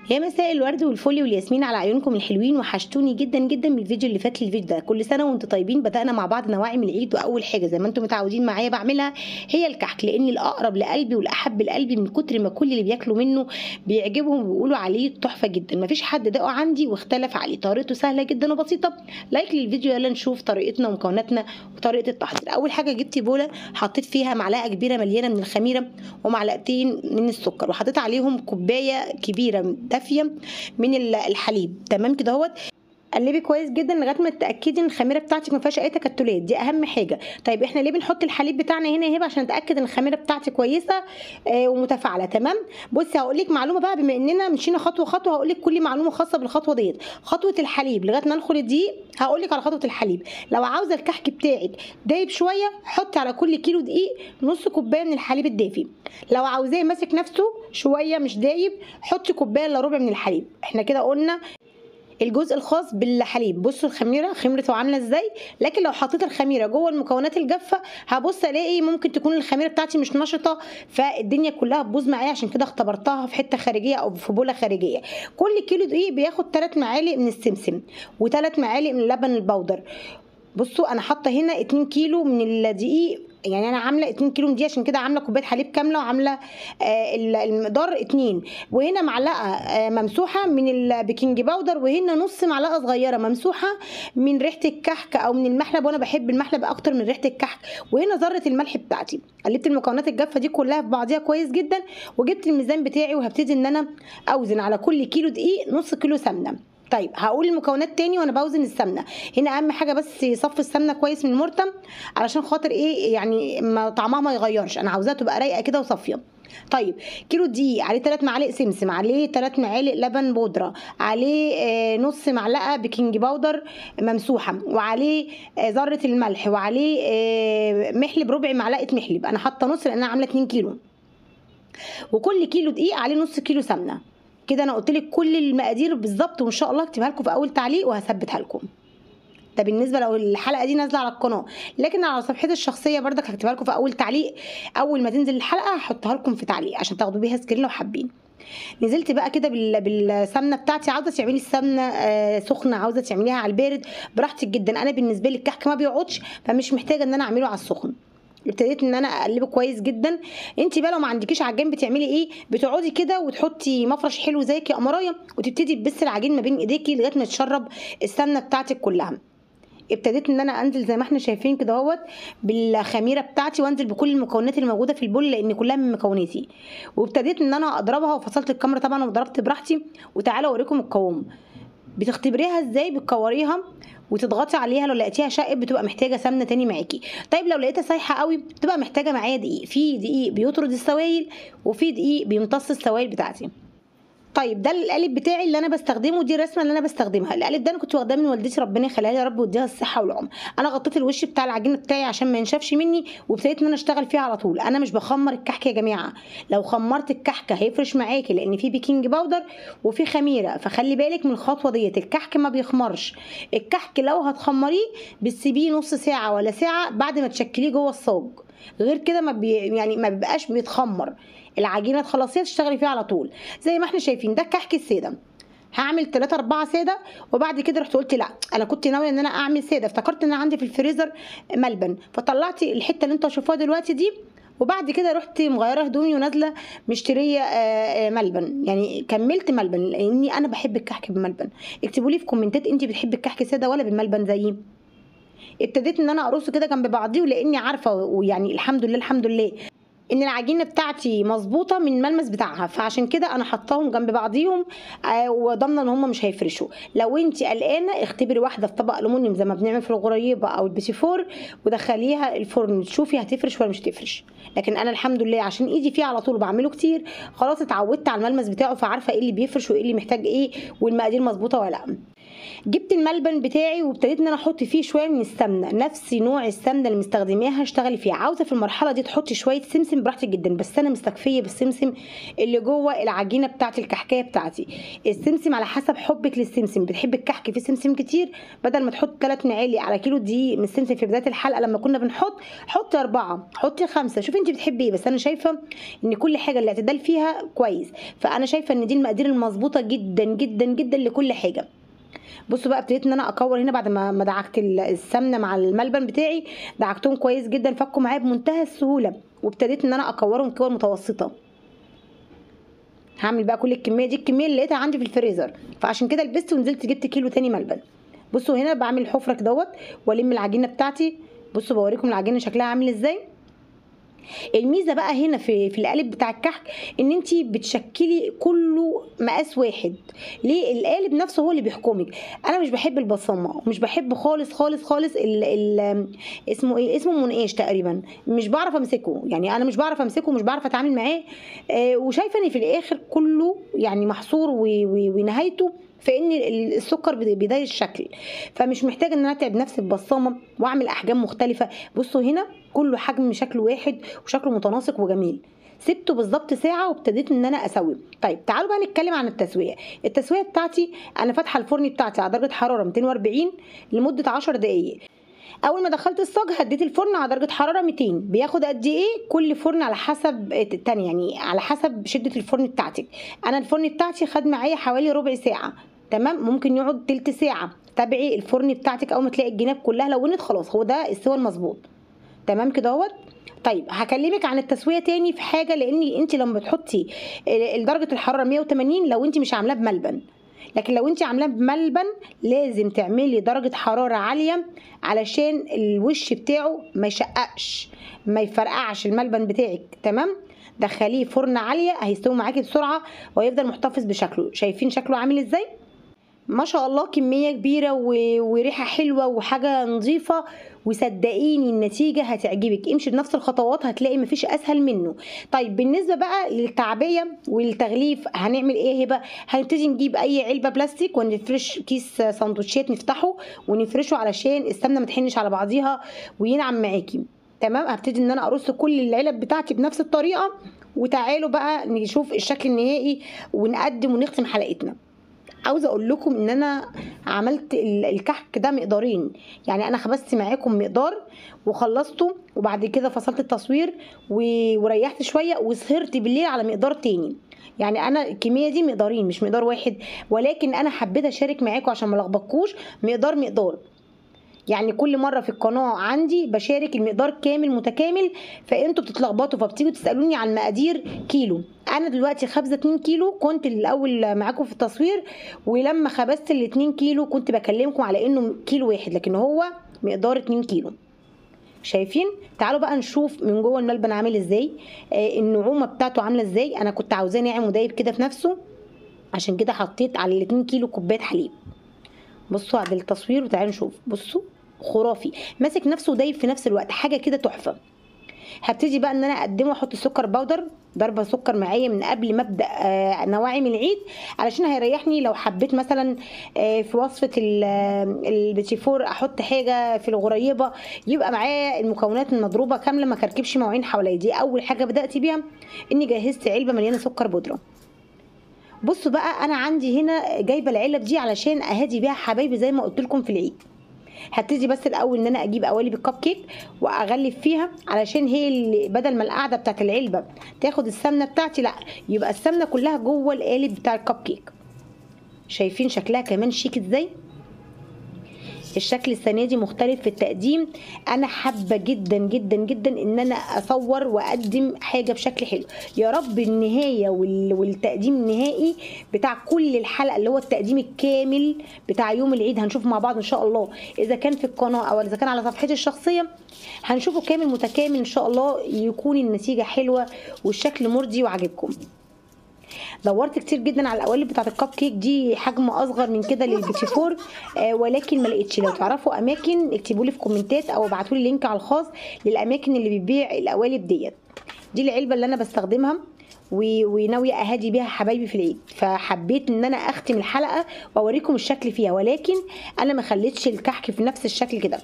يا مساء الورد والفل والياسمين على عيونكم الحلوين وحشتوني جدا جدا من الفيديو اللي فات للفيديو ده كل سنه وانتم طيبين بدانا مع بعض نواعم العيد واول حاجه زي ما انتم متعودين معايا بعملها هي الكحك لان الاقرب لقلبي والاحب لقلبي من كتر ما كل اللي بياكلوا منه بيعجبهم وبيقولوا عليه تحفه جدا مفيش حد دقه عندي واختلف عليه طريقته سهله جدا وبسيطه لايك للفيديو يلا نشوف طريقتنا ومكوناتنا وطريقه التحضير اول حاجه جبت بوله حطيت فيها معلقه كبيره مليانه من الخميره ومعلقتين من السكر وحطيت عليهم كوبايه كبيره دافيه من الحليب تمام كده اهوت قلبي كويس جدا لغايه ما تتاكدي ان الخميره بتاعتك ما فيهاش اي تكتلات دي اهم حاجه طيب احنا ليه بنحط الحليب بتاعنا هنا يا هبه عشان نتاكد ان الخميره بتاعتي كويسه آه ومتفاعله تمام بصي هقول لك معلومه بقى بما اننا مشينا خطوه خطوه هقول لك كل معلومه خاصه بالخطوه ديت خطوه الحليب لغايه ما ندخل الدقيق هقول لك على خطوه الحليب لو عاوزه الكحك بتاعك دايب شويه حطي على كل كيلو دقيق نص كوبايه من الحليب الدافي لو عاوزاه ماسك نفسه شويه مش دايب حطي كوبايه الا ربع من الحليب احنا كده قلنا الجزء الخاص بالحليب بصوا الخميره خمرته عامله ازاي لكن لو حطيت الخميره جوه المكونات الجافه هبص الاقي ممكن تكون الخميره بتاعتي مش نشطه فالدنيا كلها تبوظ معايا عشان كده اختبرتها في حته خارجيه او في بوله خارجيه كل كيلو دقيق بياخد 3 معالق من السمسم و3 معالق من اللبن البودر بصوا انا حاطه هنا 2 كيلو من الدقيق يعني انا عامله 2 كيلو دي عشان كده عامله كوبايه حليب كامله وعامله آه المقدار 2 وهنا معلقه آه ممسوحه من البيكنج باودر وهنا نص معلقه صغيره ممسوحه من ريحه الكحك او من المحلب وانا بحب المحلب اكتر من ريحه الكحك وهنا ذره الملح بتاعتي قلبت المكونات الجافه دي كلها في بعضيها كويس جدا وجبت الميزان بتاعي وهبتدي ان انا اوزن على كل كيلو دقيق نص كيلو سمنه طيب هقول المكونات تاني وانا بوزن السمنه هنا اهم حاجه بس يصفي السمنه كويس من المرتم علشان خاطر ايه يعني ما طعمها ما يغيرش انا عاوزاها تبقى رايقه كده وصافيه طيب كيلو دقيق عليه 3 معالق سمسم عليه 3 معالق لبن بودره عليه آه نص معلقه بيكنج باودر ممسوحه وعليه آه ذره الملح وعليه آه محلب ربع معلقه محلب انا حاطه نص لان انا عامله 2 كيلو وكل كيلو دقيق عليه نص كيلو سمنه كده انا قلت لك كل المقادير بالظبط وان شاء الله اكتبها لكم في اول تعليق وهثبتها لكم ده بالنسبه لو الحلقه دي نازله على القناه لكن على صفحتي الشخصيه بردك هكتبها لكم في اول تعليق اول ما تنزل الحلقه هحطها لكم في تعليق عشان تاخدوا بيها سكرين لو حابين نزلت بقى كده بالسمنه بتاعتي عاوزه تعملي السمنه آه سخنه عاوزه تعمليها على البارد براحتك جدا انا بالنسبه لي الكحك ما بيقعدش فمش محتاجه ان انا اعمله على السخن ابتديت ان انا اقلبه كويس جدا انت بقى لو ما عندكيش عجان بتعملي ايه بتقعدي كده وتحطي مفرش حلو زيك يا قمرايه وتبتدي تبثي العجين ما بين ايديكي لغايه ما تشرب السمنه بتاعتك كلها ابتديت ان انا انزل زي ما احنا شايفين كده اهوت بالخميره بتاعتي وانزل بكل المكونات اللي موجوده في البول لان كلها من مكوناتي وابتديت ان انا اضربها وفصلت الكاميرا طبعا وضربت براحتي وتعالى اوريكم القوام بتختبريها ازاي بتكوريها وتضغطي عليها لو لقيتيها شقب بتبقى محتاجه سمنه تاني معاكي طيب لو لقيتها سايحه قوي بتبقى محتاجه معايا دقيق في دقيق بيطرد السوائل وفي دقيق بيمتص السوائل بتاعتي طيب ده القالب بتاعي اللي انا بستخدمه دي الرسمه اللي انا بستخدمها القالب ده انا كنت واخداه من والدتي ربنا يخليها لي يا رب ويديها الصحه والعمر انا غطيت الوش بتاع العجينه بتاعي عشان ما ينشفش مني وابتديت ان انا اشتغل فيها على طول انا مش بخمر الكحك يا جماعه لو خمرت الكحك هيفرش معاكي لان في بيكنج باودر وفي خميره فخلي بالك من الخطوه ديت الكحك ما بيخمرش الكحك لو هتخمريه بتسيبيه نص ساعه ولا ساعه بعد ما تشكليه جوه الصاج غير كده ما بي يعني ما بيبقاش بيتخمر العجينه تخلصيها تشتغلي فيها على طول زي ما احنا شايفين ده كحك الساده هعمل 3 4 ساده وبعد كده رحت قلت لا انا كنت ناويه ان انا اعمل ساده افتكرت ان انا عندي في الفريزر ملبن فطلعت الحته اللي انتوا هتشوفوها دلوقتي دي وبعد كده رحت مغيره هدومي ونازله مشتريه ملبن يعني كملت ملبن لاني انا بحب الكحك بالملبن اكتبوا لي في كومنتات انت بتحبي الكحك ساده ولا بالملبن زيي ابتديت ان انا ارص كده جنب بعضيه ولاني عارفه ويعني الحمد لله الحمد لله ان العجينه بتاعتي مظبوطه من الملمس بتاعها فعشان كده انا حطاهم جنب بعضيهم آه وضامنه ان هم مش هيفرشوا لو انت قلقانه اختبري واحده في طبق الومنيوم زي ما بنعمل في الغريبه او البيسي فور ودخليها الفرن تشوفي هتفرش ولا مش هتفرش لكن انا الحمد لله عشان ايدي فيه على طول وبعمله كتير خلاص اتعودت على الملمس بتاعه فعارفه ايه اللي بيفرش وايه اللي محتاج ايه والمقادير مظبوطه ولا لا جبت الملبن بتاعي وابتديت ان انا احط فيه شويه من السمنه نفس نوع السمنه اللي مستخدماها اشتغلي فيها عاوزه في المرحله دي تحطي شويه سمسم براحتك جدا بس انا مستكفيه بالسمسم اللي جوه العجينه بتاعه الكحكايه بتاعتي السمسم على حسب حبك للسمسم بتحبي الكحك فيه سمسم كتير بدل ما تحط 3 معالق على كيلو دقيق من السمسم في بدايه الحلقه لما كنا بنحط حطي اربعه حطي خمسه شوفي انت بتحبي ايه بس انا شايفه ان كل حاجه الاعتدال فيها كويس فانا شايفه ان دي المقادير المظبوطه جدا جدا جدا لكل حاجه بصوا بقى ابتديت ان انا اكور هنا بعد ما ما دعكت السمنه مع الملبن بتاعي دعكتهم كويس جدا فكوا معايا بمنتهى السهوله وابتديت ان انا اكورهم كور متوسطه هعمل بقى كل الكميه دي الكميه اللي لقيتها عندي في الفريزر فعشان كده لبست ونزلت جبت كيلو تاني ملبن بصوا هنا بعمل الحفره دوت والم العجينه بتاعتي بصوا بوريكم العجينه شكلها عامل ازاي الميزه بقى هنا في في القالب بتاع الكحك ان انت بتشكلي كله مقاس واحد ليه القالب نفسه هو اللي بيحكمك انا مش بحب البصمه ومش بحب خالص خالص خالص ال ال اسمه ايه اسمه منقاش تقريبا مش بعرف امسكه يعني انا مش بعرف امسكه ومش بعرف اتعامل معاه آه وشايفه ان في الاخر كله يعني محصور ونهايته في ان السكر بيضايق الشكل فمش محتاجه ان انا اتعب نفسي ببصامه واعمل احجام مختلفه بصوا هنا كله حجم شكل واحد وشكله متناسق وجميل سبته بالظبط ساعه وابتديت ان انا اسوي طيب تعالوا بقى نتكلم عن التسويه التسويه بتاعتي انا فاتحه الفرن بتاعتي على درجه حراره 240 لمده 10 دقائق اول ما دخلت الصاج هديت الفرن على درجه حراره 200 بياخد قد ايه كل فرن على حسب التاني يعني على حسب شده الفرن بتاعتك انا الفرن بتاعتي خد معايا حوالي ربع ساعه تمام ممكن يقعد تلت ساعه تابعي الفرن بتاعتك اول ما تلاقي الجناب كلها لونت خلاص هو ده السوى المظبوط تمام كده اهوت طيب هكلمك عن التسويه تاني في حاجه لان انت لما بتحطي درجه الحراره 180 لو انت مش عاملاه بملبن لكن لو انت عاملاه بملبن لازم تعملي درجه حراره عاليه علشان الوش بتاعه ما يشققش ما يفرقعش الملبن بتاعك تمام دخليه فرن عاليه هيستوي معاكي بسرعه ويفضل محتفظ بشكله شايفين شكله عامل ازاي ما شاء الله كميه كبيره و... وريحه حلوه وحاجه نظيفه وصدقيني النتيجه هتعجبك امشي بنفس الخطوات هتلاقي مفيش اسهل منه طيب بالنسبه بقى للتعبيه والتغليف هنعمل ايه هبه هنبتدي نجيب اي علبه بلاستيك ونفرش كيس سندوتشات نفتحه ونفرشه علشان السمنه ما تحنش على بعضيها وينعم معاكي تمام هبتدي ان انا ارص كل العلب بتاعتي بنفس الطريقه وتعالوا بقى نشوف الشكل النهائي ونقدم ونختم حلقتنا عاوزه اقول لكم ان انا عملت الكحك ده مقدارين يعني انا خبزت معاكم مقدار وخلصته وبعد كده فصلت التصوير وريحت شويه وسهرت بالليل على مقدار تاني يعني انا الكميه دي مقدارين مش مقدار واحد ولكن انا حبيت اشارك معاكم عشان ما لخبطكوش مقدار مقدار يعني كل مره في القناه عندي بشارك المقدار كامل متكامل فانتوا بتتلخبطوا فبتيجوا تسالوني عن مقادير كيلو انا دلوقتي خابزه 2 كيلو كنت الاول معاكم في التصوير ولما خبزت ال 2 كيلو كنت بكلمكم على انه كيلو واحد لكن هو مقدار 2 كيلو شايفين تعالوا بقى نشوف من جوه الملبن عامل ازاي آه النعومه بتاعته عامله ازاي انا كنت عاوزاه ناعم ودايب كده في نفسه عشان كده حطيت على ال 2 كيلو كوبايه حليب بصوا على التصوير وتعالوا نشوف بصوا خرافي ماسك نفسه ودايب في نفس الوقت حاجه كده تحفه هبتدي بقى ان انا اقدمه احط السكر باودر ضربه سكر معايا من قبل ما ابدا آه نواعم العيد علشان هيريحني لو حبيت مثلا آه في وصفه البيتيفور احط حاجه في الغريبه يبقى معايا المكونات المضروبه كامله ما كركبش مواعين حواليا دي اول حاجه بدات بيها اني جهزت علبه مليانه سكر بودره بصوا بقى انا عندي هنا جايبه العلب دي علشان اهدي بيها حبايبي زي ما قلت لكم في العيد هبتدي بس الاول ان انا اجيب قوالب الكب كيك واغلف فيها علشان هي اللي بدل ما القاعده بتاعت العلبه تاخد السمنه بتاعتي لا يبقى السمنه كلها جوه القالب بتاع الكب كيك شايفين شكلها كمان شيك ازاي الشكل السنه دي مختلف في التقديم انا حابه جدا جدا جدا ان انا اصور واقدم حاجه بشكل حلو يا رب النهايه والتقديم النهائي بتاع كل الحلقه اللي هو التقديم الكامل بتاع يوم العيد هنشوف مع بعض ان شاء الله اذا كان في القناه او اذا كان على صفحتي الشخصيه هنشوفه كامل متكامل ان شاء الله يكون النتيجه حلوه والشكل مرضي وعاجبكم دورت كتير جدا على القوالب بتاعت الكب كيك دي حجم اصغر من كده للبيتي فور آه ولكن ما لقيتش لو تعرفوا اماكن اكتبوا لي في كومنتات او ابعتوا لي لينك على الخاص للاماكن اللي بتبيع القوالب ديت دي العلبه اللي انا بستخدمها و- وناويه اهادي بيها حبايبي في العيد فحبيت ان انا اختم الحلقه واوريكم الشكل فيها ولكن انا ما خليتش الكحك في نفس الشكل كده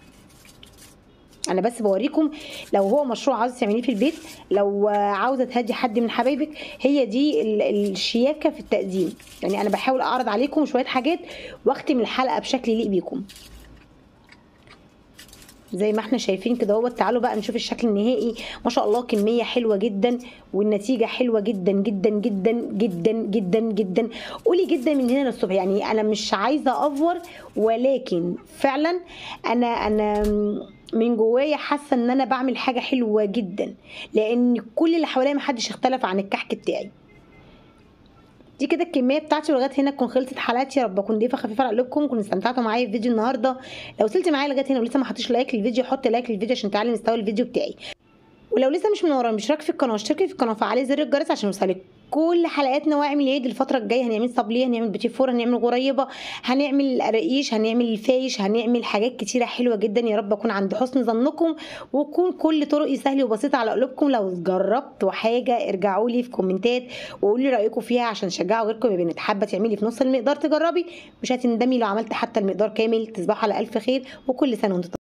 انا بس بوريكم لو هو مشروع عاوزه تعمليه في البيت لو عاوزه تهدي حد من حبايبك هي دي ال- الشياكه في التقديم يعني انا بحاول اعرض عليكم شويه حاجات واختم الحلقه بشكل يليق بيكم زي ما احنا شايفين كده اهوت تعالوا بقى نشوف الشكل النهائي ما شاء الله كميه حلوه جدا والنتيجه حلوه جدا جدا جدا جدا جدا جدا قولي جدا من هنا للصبح يعني انا مش عايزه افور ولكن فعلا انا انا من جوايا حاسه ان انا بعمل حاجه حلوه جدا لان كل اللي حواليا محدش اختلف عن الكحك بتاعي دي كده الكميه بتاعتي ولغايه هنا تكون خلصت حلقتي يا رب اكون ضيفه خفيفه على قلوبكم كنتوا استمتعتوا معايا في فيديو النهارده لو وصلت معايا لغايه هنا ولسه ما حطيتش لايك للفيديو حط لايك للفيديو عشان تعلي مستوى الفيديو بتاعي ولو لسه مش منوره مشترك في القناه اشتركي في القناه وفعلي زر الجرس عشان يوصلك كل حلقاتنا واعمل العيد الفتره الجايه هنعمل صبليه هنعمل بيتي فور هنعمل غريبه هنعمل قراقيش هنعمل الفايش هنعمل حاجات كتيره حلوه جدا يا رب اكون عند حسن ظنكم وتكون كل طرقي سهله وبسيطه على قلوبكم لو جربتوا حاجه ارجعوا لي في كومنتات وقولوا لي رايكم فيها عشان تشجعوا غيركم يا بنات حابه تعملي في نص المقدار تجربي مش هتندمي لو عملت حتى المقدار كامل تصبحوا على الف خير وكل سنه وانتم